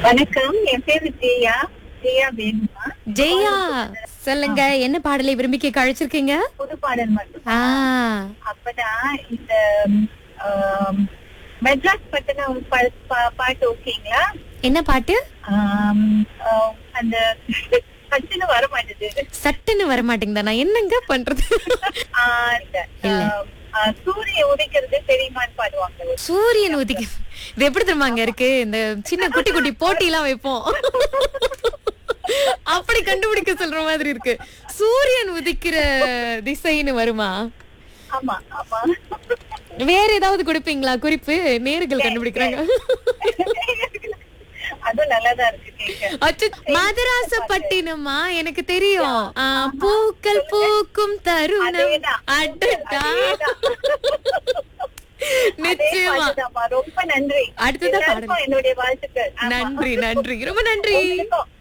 வணக்கம் என் பேரு ஜெயா ஜெயா வேணுமா ஜெயா சொல்லுங்க என்ன பாடலை விரும்பி கேட்க அழைச்சிருக்கீங்க புது பாடல் மட்டும் ஆ அப்பதான் இந்த ஆம், மெட்ராஸ் பத்தின ஒரு பா- பா- பாட்டு ஓகேங்களா என்ன பாட்டு ஆம், ஆ, அந்த பச்சுன்னு வர மாட்டேது சட்டுன்னு வர மாட்டேங்குதா நான் என்னங்க பண்றது ஆ, இந்த, இல்ல. ஆம், ஆ, சூரியன் உதிக்கிறது தெரியுமான்னு பாடுவாங்க சூரியன் உதிக்க இது எப்படி தெரியுமாங்க இருக்கு இந்த சின்ன குட்டி குட்டி போட்டி எல்லாம் வைப்போம் அப்படி கண்டுபிடிக்க சொல்ற மாதிரி இருக்கு சூரியன் உதிக்கிற திசைன்னு வருமா ஆமா ஆமா வேற ஏதாவது கொடுப்பீங்களா குறிப்பு நேர்கள் கண்டுபிடிக்கிறாங்க அதுவும் நல்லாதான் இருக்கு கேட்க அச்சோ, மதராசப்பட்டினமா எனக்கு தெரியும் ஆ, பூக்கள் பூக்கும் தருணம் அதேதான். அடடா அதேதான். அதே நிச்சயமா பாட்டுதாம்மா. ரொம்ப நன்றி அடுத்ததா எல்லாருக்கும் பாடல். என்னுடைய வாழ்த்துக்கள் ஆமா. நன்றி நன்றி ரொம்ப நன்றி உங்களுக்கும்.